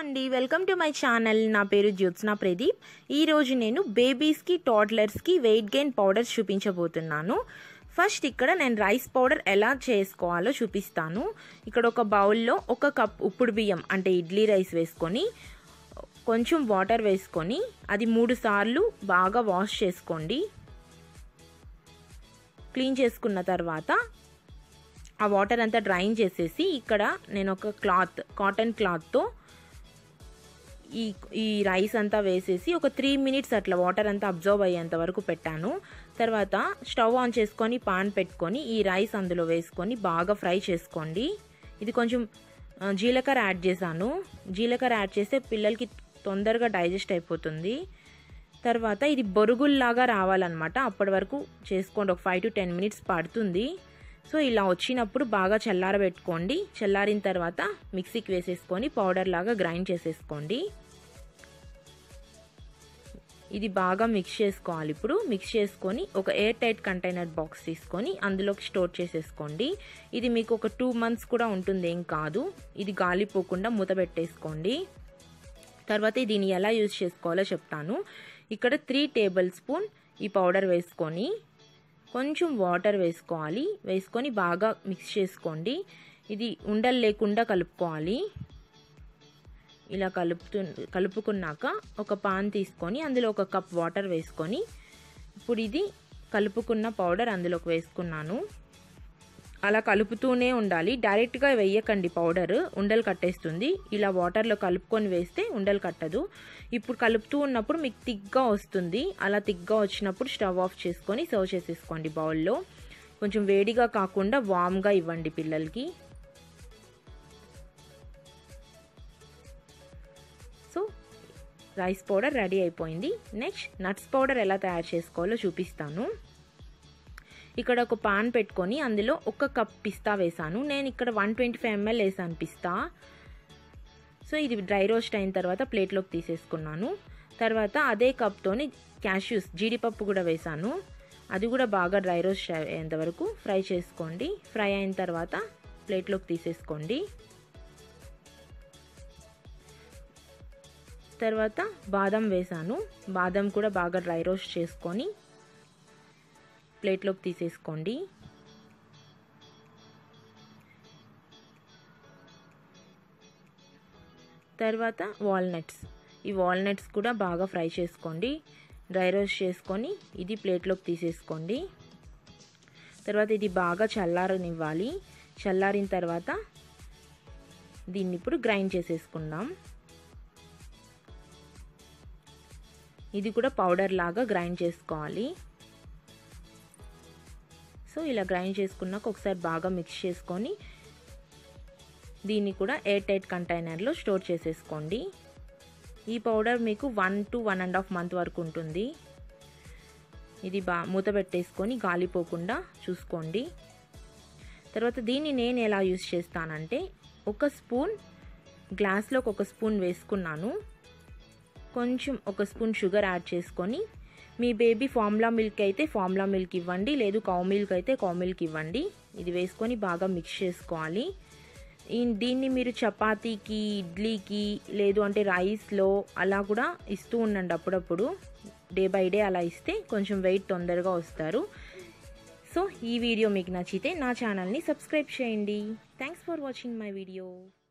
అండి welcome to my channel నా పేరు జ్యోత్స్న ప్రదీప్ ఈరోజు నేను బేబీస్కి టాడ్లర్స్కి వెయిట్ గెయిన్ పౌడర్స్ చూపించబోతున్నాను ఫస్ట్ ఇక్కడ నేను రైస్ పౌడర్ ఎలా చేసుకోవాలో చూపిస్తాను ఇక్కడ ఒక బౌల్లో ఒక కప్ ఉప్పుడు బియ్యం అంటే ఇడ్లీ రైస్ వేసుకొని కొంచెం వాటర్ వేసుకొని అది మూడు సార్లు బాగా వాష్ చేసుకోండి క్లీన్ చేసుకున్న తర్వాత ఆ వాటర్ అంతా డ్రైన్ చేసేసి ఇక్కడ నేను ఒక క్లాత్ కాటన్ క్లాత్తో ఈ ఈ రైస్ అంతా వేసేసి ఒక త్రీ మినిట్స్ అట్లా వాటర్ అంతా అబ్జర్వ్ అయ్యేంత వరకు పెట్టాను తర్వాత స్టవ్ ఆన్ చేసుకొని పాన్ పెట్టుకొని ఈ రైస్ అందులో వేసుకొని బాగా ఫ్రై చేసుకోండి ఇది కొంచెం జీలకర్ర యాడ్ చేశాను జీలకర్ర యాడ్ చేస్తే పిల్లలకి తొందరగా డైజెస్ట్ అయిపోతుంది తర్వాత ఇది బొరుగుల్లాగా రావాలన్నమాట అప్పటి వరకు చేసుకోండి ఒక ఫైవ్ టు టెన్ మినిట్స్ పడుతుంది సో ఇలా వచ్చినప్పుడు బాగా చల్లారబెట్టుకోండి చల్లారిన తర్వాత మిక్సీకి వేసేసుకొని పౌడర్ లాగా గ్రైండ్ చేసేసుకోండి ఇది బాగా మిక్స్ చేసుకోవాలి ఇప్పుడు మిక్స్ చేసుకొని ఒక ఎయిర్ టైట్ కంటైనర్ బాక్స్ తీసుకొని అందులోకి స్టోర్ చేసేసుకోండి ఇది మీకు ఒక టూ మంత్స్ కూడా ఉంటుంది ఏం కాదు ఇది గాలిపోకుండా మూత పెట్టేసుకోండి తర్వాత దీన్ని ఎలా యూజ్ చేసుకోవాలో చెప్తాను ఇక్కడ త్రీ టేబుల్ స్పూన్ ఈ పౌడర్ వేసుకొని కొంచెం వాటర్ వేసుకోవాలి వేసుకొని బాగా మిక్స్ చేసుకోండి ఇది ఉండలు లేకుండా కలుపుకోవాలి ఇలా కలుపుతు కలుపుకున్నాక ఒక పాన్ తీసుకొని అందులో ఒక కప్ వాటర్ వేసుకొని ఇప్పుడు ఇది కలుపుకున్న పౌడర్ అందులోకి వేసుకున్నాను అలా కలుపుతూనే ఉండాలి డైరెక్ట్గా వేయకండి పౌడర్ ఉండలు కట్టేస్తుంది ఇలా వాటర్లో కలుపుకొని వేస్తే ఉండలు కట్టదు ఇప్పుడు కలుపుతూ ఉన్నప్పుడు మీకు తిగ్గా వస్తుంది అలా తిగ్గా వచ్చినప్పుడు స్టవ్ ఆఫ్ చేసుకొని సర్వ్ చేసేసుకోండి బౌల్లో కొంచెం వేడిగా కాకుండా వామ్గా ఇవ్వండి పిల్లలకి సో రైస్ పౌడర్ రెడీ అయిపోయింది నెక్స్ట్ నట్స్ పౌడర్ ఎలా తయారు చేసుకోవాలో చూపిస్తాను ఇక్కడ ఒక పాన్ పెట్టుకొని అందులో ఒక కప్ పిస్తా వేసాను నేను ఇక్కడ వన్ ట్వంటీ ఫైవ్ ఎంఎల్ వేసాను పిస్తా సో ఇది డ్రై రోస్ట్ అయిన తర్వాత ప్లేట్లోకి తీసేసుకున్నాను తర్వాత అదే కప్తోని క్యాష్యూస్ జీడిపప్పు కూడా వేసాను అది కూడా బాగా డ్రై రోస్ట్ అయ్యేంత వరకు ఫ్రై చేసుకోండి ఫ్రై అయిన తర్వాత ప్లేట్లోకి తీసేసుకోండి తర్వాత బాదం వేసాను బాదం కూడా బాగా డ్రై రోస్ట్ చేసుకొని ప్లేట్లోకి తీసేసుకోండి తర్వాత వాల్నట్స్ ఈ వాల్నట్స్ కూడా బాగా ఫ్రై చేసుకోండి డ్రై రోస్ట్ చేసుకొని ఇది ప్లేట్లోకి తీసేసుకోండి తర్వాత ఇది బాగా చల్లారనివ్వాలి చల్లారిన తర్వాత దీన్ని ఇప్పుడు గ్రైండ్ చేసేసుకుందాం ఇది కూడా పౌడర్ లాగా గ్రైండ్ చేసుకోవాలి సో ఇలా గ్రైండ్ చేసుకున్నాక ఒకసారి బాగా మిక్స్ చేసుకొని దీన్ని కూడా ఎయిర్ టైట్ కంటైనర్లో స్టోర్ చేసేసుకోండి ఈ పౌడర్ మీకు one to one and half month వరకు ఉంటుంది ఇది బా మూత పెట్టేసుకొని గాలిపోకుండా చూసుకోండి తర్వాత దీన్ని నేను ఎలా యూస్ చేస్తానంటే ఒక స్పూన్ గ్లాస్లోకి ఒక స్పూన్ వేసుకున్నాను కొంచెం ఒక స్పూన్ షుగర్ యాడ్ చేసుకొని మీ బేబీ ఫార్ములా మిల్క్ అయితే ఫార్ములా మిల్క్ ఇవ్వండి లేదు కౌ మిల్క్ అయితే కౌ మిల్క్ ఇవ్వండి ఇది వేసుకొని బాగా మిక్స్ చేసుకోవాలి దీన్ని మీరు చపాతీకి ఇడ్లీకి లేదు అంటే రైస్లో అలా కూడా ఇస్తూ ఉండండి అప్పుడప్పుడు డే బై డే అలా ఇస్తే కొంచెం వెయిట్ తొందరగా వస్తారు సో ఈ వీడియో మీకు నచ్చితే నా ఛానల్ని సబ్స్క్రైబ్ చేయండి thanks for watching my video